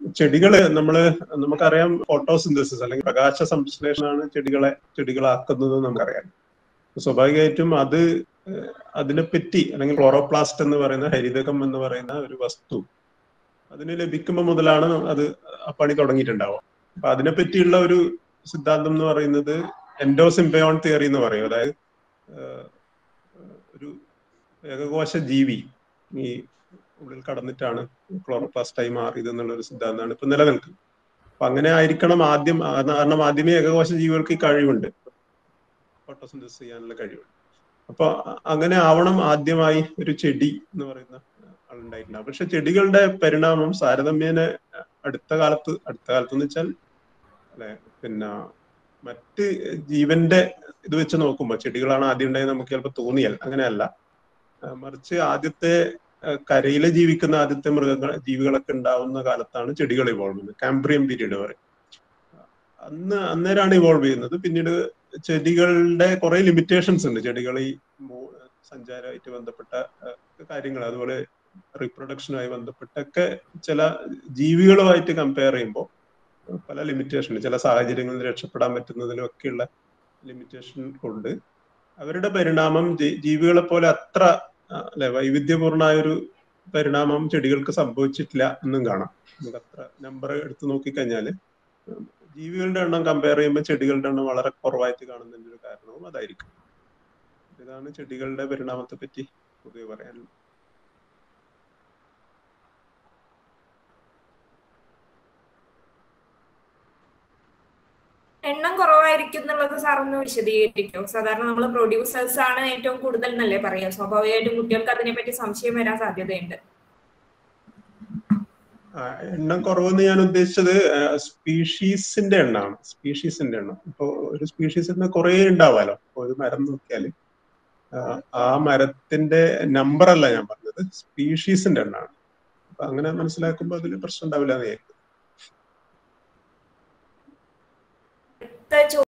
ചെടികള് നമ്മള് നമുക്കറിയാം ഫോട്ടോസിന്തസിസ് അല്ലെങ്കിൽ പ്രകാശ സംശ്ലേഷണമാണ് ചെടികളെ ചെടികളാക്കുന്നത് നമുക്കറിയാം സ്വാഭാവികമായിട്ടും അത് അതിനെപ്പറ്റി അല്ലെങ്കിൽ ക്ലോറോപ്ലാസ്റ്റ് എന്ന് പറയുന്ന ഹരിതകം എന്ന് പറയുന്ന ഒരു വസ്തു അതിന് ലഭിക്കുമ്പോൾ മുതലാണ് അത് ആ പണി തുടങ്ങിയിട്ടുണ്ടാവുക അപ്പൊ അതിനെ പറ്റിയുള്ള ഒരു സിദ്ധാന്തം എന്ന് പറയുന്നത് എൻഡോസിംബയോൺ തിയറി എന്ന് പറയും അതായത് ഒരു ഏകകോശ ജീവി ഈ ഉള്ളിൽ കടന്നിട്ടാണ് ക്ലോറോപ്ലാസ്റ്റായി മാറിയത് എന്നുള്ള ഒരു സിദ്ധാന്തമാണ് ഇപ്പൊ നിലനിൽക്കുന്നത് അപ്പൊ അങ്ങനെ ആയിരിക്കണം ആദ്യം കാരണം ആദ്യമേ ഏകകോശ ജീവികൾക്ക് ഈ കഴിവുണ്ട് ഫോട്ടോസിന്തസിസ് ചെയ്യാനുള്ള കഴിവുണ്ട് അപ്പൊ അങ്ങനെ ആവണം ആദ്യമായി ഒരു ചെടി എന്ന് പറയുന്ന ആളുണ്ടായിട്ടുണ്ടാവും പക്ഷെ ചെടികളുടെ പരിണാമം താരതമ്യേന അടുത്ത കാലത്ത് അടുത്ത കാലത്ത് എന്ന് വെച്ചാൽ അല്ലെ പിന്നെ മറ്റ് ജീവന്റെ ഇത് വെച്ച് നോക്കുമ്പോൾ ചെടികളാണ് ആദ്യം ഉണ്ടായത് നമുക്ക് ചിലപ്പോൾ തോന്നിയാൽ അങ്ങനെയല്ല മറിച്ച് ആദ്യത്തെ കരയിൽ ജീവിക്കുന്ന ആദ്യത്തെ മൃഗങ്ങൾ ജീവികളൊക്കെ ഉണ്ടാവുന്ന കാലത്താണ് ചെടികൾ ഇവോൾവ് ചെയ്യുന്നത് കാംബ്രിയം പീരീഡ് പറയും അന്ന് അന്നേരമാണ് ഇവോൾവ് ചെയ്യുന്നത് പിന്നീട് ചെടികളുടെ കുറെ ലിമിറ്റേഷൻസ് ഉണ്ട് ചെടികൾ ഈ സഞ്ചാരമായിട്ട് ബന്ധപ്പെട്ട കാര്യങ്ങൾ അതുപോലെ റീപ്രൊഡക്ഷനുമായി ബന്ധപ്പെട്ടൊക്കെ ചില ജീവികളുമായിട്ട് കമ്പയർ ചെയ്യുമ്പോൾ പല ലിമിറ്റേഷൻ ചില സാഹചര്യങ്ങളിൽ രക്ഷപ്പെടാൻ പറ്റുന്നതിലും ഒക്കെയുള്ള ലിമിറ്റേഷൻ കൊണ്ട് അവരുടെ പരിണാമം ജീവികളെ പോലെ അത്ര അല്ലെ വൈവിധ്യപൂർണമായ ഒരു പരിണാമം ചെടികൾക്ക് സംഭവിച്ചിട്ടില്ല എന്നും കാണാം നമുക്ക് അത്ര നമ്പർ എടുത്ത് നോക്കിക്കഴിഞ്ഞാല് ജീവികളുടെ എണ്ണം കമ്പയർ ചെയ്യുമ്പോൾ ചെടികളുടെ എണ്ണം വളരെ കുറവായിട്ട് കാണുന്നതിന്റെ ഒരു കാരണവും അതായിരിക്കും ഇതാണ് ചെടികളുടെ പരിണാമത്തെ പറ്റി പൊതുവെ പറയാനുള്ളത് എണ്ണം കുറവായിരിക്കും എന്നുള്ളത് സാർ ഒന്ന് വിശദീകരിക്കും സാധാരണ നമ്മൾ പ്രൊഡ്യൂസേഴ്സ് ആണ് ഏറ്റവും കൂടുതൽ എന്നല്ലേ പറയാ സ്വാഭാവികമായിട്ടും കുട്ടികൾക്ക് അതിനെപ്പറ്റി സംശയം വരാൻ സാധ്യതയുണ്ട് എണ്ണം കുറവെന്ന് ഞാൻ ഉദ്ദേശിച്ചത് സ്പീഷീസിന്റെ എണ്ണമാണ് സ്പീഷീസിന്റെ എണ്ണം ഇപ്പൊ ഒരു സ്പീഷീസിന് കുറെ ഉണ്ടാവാലോ ഒരു മരം നോക്കിയാൽ ആ മരത്തിന്റെ നമ്പർ അല്ല ഞാൻ പറഞ്ഞത് സ്പീഷീസിന്റെ എണ്ണമാണ് അപ്പൊ അങ്ങനെ മനസ്സിലാക്കുമ്പോൾ അതിൽ പ്രശ്നം ഉണ്ടാവില്ല എന്ന് വിചാരിക്കും